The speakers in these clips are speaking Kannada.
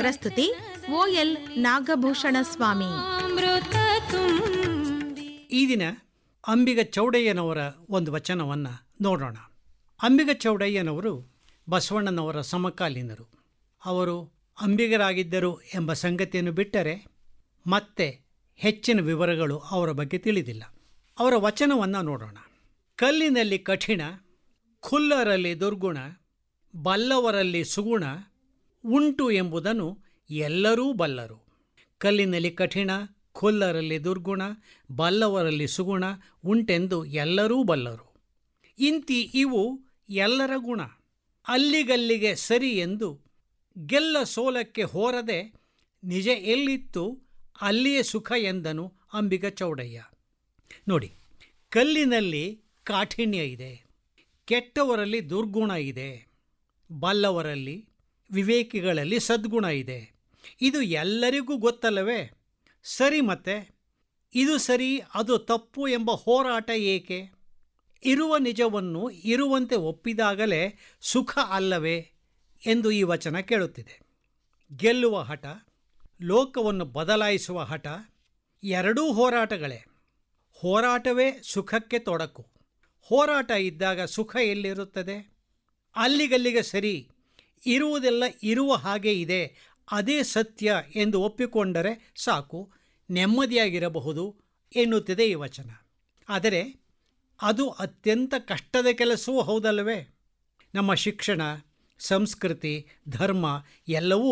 ಪ್ರಸ್ತುತಿ ಓಎಲ್ ನಾಗಭೂಷಣ ಸ್ವಾಮಿ ಅಮೃತ ತುಂಬಿ ಈ ದಿನ ಅಂಬಿಗ ಚೌಡಯ್ಯನವರ ಒಂದು ವಚನವನ್ನು ನೋಡೋಣ ಅಂಬಿಗ ಚೌಡಯ್ಯನವರು ಬಸವಣ್ಣನವರ ಸಮಕಾಲೀನರು ಅವರು ಅಂಬಿಗರಾಗಿದ್ದರು ಎಂಬ ಸಂಗತಿಯನ್ನು ಬಿಟ್ಟರೆ ಮತ್ತೆ ಹೆಚ್ಚಿನ ವಿವರಗಳು ಅವರ ಬಗ್ಗೆ ತಿಳಿದಿಲ್ಲ ಅವರ ವಚನವನ್ನು ನೋಡೋಣ ಕಲ್ಲಿನಲ್ಲಿ ಕಠಿಣ ಖುಲ್ಲರಲ್ಲಿ ದುರ್ಗುಣ ಬಲ್ಲವರಲ್ಲಿ ಸುಗುಣ ಉಂಟು ಎಂಬುದನ್ನು ಎಲ್ಲರೂ ಬಲ್ಲರು ಕಲ್ಲಿನಲ್ಲಿ ಕಠಿಣ ಖುಲ್ಲರಲ್ಲಿ ದುರ್ಗುಣ ಬಲ್ಲವರಲ್ಲಿ ಸುಗುಣ ಉಂಟೆಂದು ಎಲ್ಲರೂ ಬಲ್ಲರು ಇಂತಿ ಇವು ಎಲ್ಲರ ಗುಣ ಅಲ್ಲಿಗಲ್ಲಿಗೆ ಸರಿ ಎಂದು ಗೆಲ್ಲ ಸೋಲಕ್ಕೆ ಹೋರದೆ ನಿಜ ಎಲ್ಲಿತ್ತು ಅಲ್ಲಿಯೇ ಸುಖ ಎಂದನು ಅಂಬಿಗ ಚೌಡಯ್ಯ ನೋಡಿ ಕಲ್ಲಿನಲ್ಲಿ ಕಾಠಿಣ್ಯ ಇದೆ ಕೆಟ್ಟವರಲ್ಲಿ ದುರ್ಗುಣ ಇದೆ ಬಲ್ಲವರಲ್ಲಿ ವಿವೇಕಿಗಳಲ್ಲಿ ಸದ್ಗುಣ ಇದೆ ಇದು ಎಲ್ಲರಿಗೂ ಗೊತ್ತಲ್ಲವೇ ಸರಿ ಮತ್ತೆ ಇದು ಸರಿ ಅದು ತಪ್ಪು ಎಂಬ ಹೋರಾಟ ಏಕೆ ಇರುವ ನಿಜವನ್ನು ಇರುವಂತೆ ಒಪ್ಪಿದಾಗಲೇ ಸುಖ ಅಲ್ಲವೇ ಎಂದು ಈ ವಚನ ಕೇಳುತ್ತಿದೆ ಗೆಲ್ಲುವ ಹಠ ಲೋಕವನ್ನು ಬದಲಾಯಿಸುವ ಹಠ ಎರಡೂ ಹೋರಾಟಗಳೇ ಹೋರಾಟವೇ ಸುಖಕ್ಕೆ ತೊಡಕು ಹೋರಾಟ ಇದ್ದಾಗ ಸುಖ ಎಲ್ಲಿರುತ್ತದೆ ಅಲ್ಲಿಗಲ್ಲಿಗೆ ಸರಿ ಇರುವುದೆಲ್ಲ ಇರುವ ಹಾಗೆ ಇದೆ ಅದೇ ಸತ್ಯ ಎಂದು ಒಪ್ಪಿಕೊಂಡರೆ ಸಾಕು ನೆಮ್ಮದಿಯಾಗಿರಬಹುದು ಎನ್ನುತ್ತಿದೆ ಈ ವಚನ ಆದರೆ ಅದು ಅತ್ಯಂತ ಕಷ್ಟದ ಕೆಲಸವೂ ಹೌದಲ್ಲವೇ ನಮ್ಮ ಶಿಕ್ಷಣ ಸಂಸ್ಕೃತಿ ಧರ್ಮ ಎಲ್ಲವೂ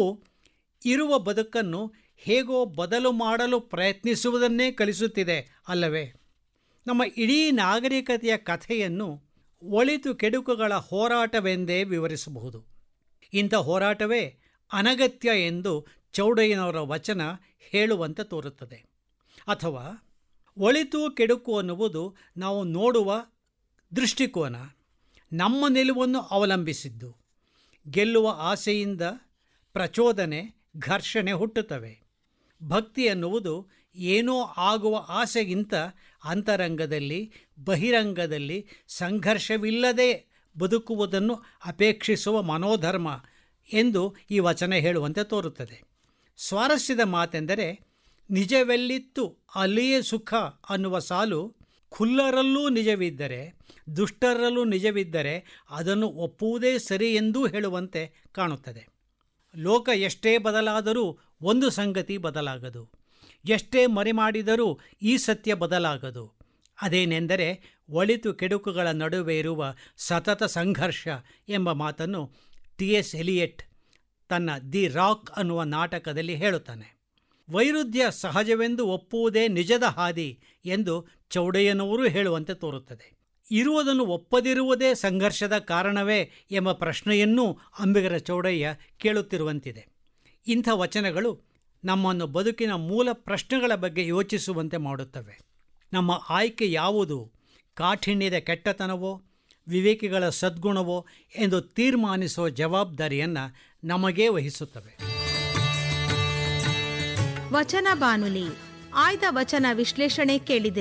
ಇರುವ ಬದುಕನ್ನು ಹೇಗೋ ಬದಲು ಮಾಡಲು ಪ್ರಯತ್ನಿಸುವುದನ್ನೇ ಕಲಿಸುತ್ತಿದೆ ಅಲ್ಲವೇ ನಮ್ಮ ಇಡೀ ನಾಗರಿಕತೆಯ ಕಥೆಯನ್ನು ಒಳಿತು ಕೆಡುಕುಗಳ ಹೋರಾಟವೆಂದೇ ವಿವರಿಸಬಹುದು ಇಂಥ ಹೋರಾಟವೇ ಅನಗತ್ಯ ಎಂದು ಚೌಡಯ್ಯನವರ ವಚನ ಹೇಳುವಂತೆ ತೋರುತ್ತದೆ ಅಥವಾ ಒಳಿತು ಕೆಡುಕು ಅನ್ನುವುದು ನಾವು ನೋಡುವ ದೃಷ್ಟಿಕೋನ ನಮ್ಮ ನಿಲುವನ್ನು ಅವಲಂಬಿಸಿದ್ದು ಗೆಲ್ಲುವ ಆಸೆಯಿಂದ ಪ್ರಚೋದನೆ ಘರ್ಷಣೆ ಹುಟ್ಟುತ್ತವೆ ಭಕ್ತಿ ಅನ್ನುವುದು ಏನೋ ಆಗುವ ಆಸೆಗಿಂತ ಅಂತರಂಗದಲ್ಲಿ ಬಹಿರಂಗದಲ್ಲಿ ಸಂಘರ್ಷವಿಲ್ಲದೆ ಬದುಕುವುದನ್ನು ಅಪೇಕ್ಷಿಸುವ ಮನೋಧರ್ಮ ಎಂದು ಈ ವಚನ ಹೇಳುವಂತೆ ತೋರುತ್ತದೆ ಸ್ವಾರಸ್ಯದ ಮಾತೆಂದರೆ ನಿಜವೆಲ್ಲಿತ್ತು ಅಲ್ಲಿಯೇ ಸುಖ ಅನ್ನುವ ಸಾಲು ಖುಲ್ಲರಲ್ಲೂ ನಿಜವಿದ್ದರೆ ದುಷ್ಟರಲ್ಲೂ ನಿಜವಿದ್ದರೆ ಅದನ್ನು ಒಪ್ಪುವುದೇ ಸರಿ ಎಂದೂ ಹೇಳುವಂತೆ ಕಾಣುತ್ತದೆ ಲೋಕ ಎಷ್ಟೇ ಬದಲಾದರೂ ಒಂದು ಸಂಗತಿ ಬದಲಾಗದು ಎಷ್ಟೇ ಮರೆಮಾಡಿದರೂ ಈ ಸತ್ಯ ಬದಲಾಗದು ಅದೇನೆಂದರೆ ಒಳಿತು ಕೆಡುಕುಗಳ ನಡುವೆ ಇರುವ ಸತತ ಸಂಘರ್ಷ ಎಂಬ ಮಾತನ್ನು ಟಿ ಎಸ್ ಎಲಿಯಟ್ ತನ್ನ ದಿ ರಾಕ್ ಅನ್ನುವ ನಾಟಕದಲ್ಲಿ ಹೇಳುತ್ತಾನೆ ವೈರುಧ್ಯ ಸಹಜವೆಂದು ಒಪ್ಪುವುದೇ ನಿಜದ ಹಾದಿ ಎಂದು ಚೌಡಯ್ಯನವರು ಹೇಳುವಂತೆ ತೋರುತ್ತದೆ ಇರುವುದನ್ನು ಒಪ್ಪದಿರುವುದೇ ಸಂಘರ್ಷದ ಕಾರಣವೇ ಎಂಬ ಪ್ರಶ್ನೆಯನ್ನೂ ಅಂಬಿಗರ ಚೌಡಯ್ಯ ಕೇಳುತ್ತಿರುವಂತಿದೆ ಇಂಥ ವಚನಗಳು ನಮ್ಮನ್ನು ಬದುಕಿನ ಮೂಲ ಪ್ರಶ್ನೆಗಳ ಬಗ್ಗೆ ಯೋಚಿಸುವಂತೆ ಮಾಡುತ್ತವೆ ನಮ್ಮ ಆಯ್ಕೆ ಯಾವುದು ಕಾಠಿಣ್ಯದ ಕೆಟ್ಟತನವೋ ವಿವೇಕಿಗಳ ಸದ್ಗುಣವೋ ಎಂದು ತೀರ್ಮಾನಿಸುವ ಜವಾಬ್ದಾರಿಯನ್ನು ನಮಗೇ ವಹಿಸುತ್ತವೆ ವಚನ ಬಾನುಲಿ ಆಯ್ದ ವಚನ ವಿಶ್ಲೇಷಣೆ ಕೇಳಿದಿರಿ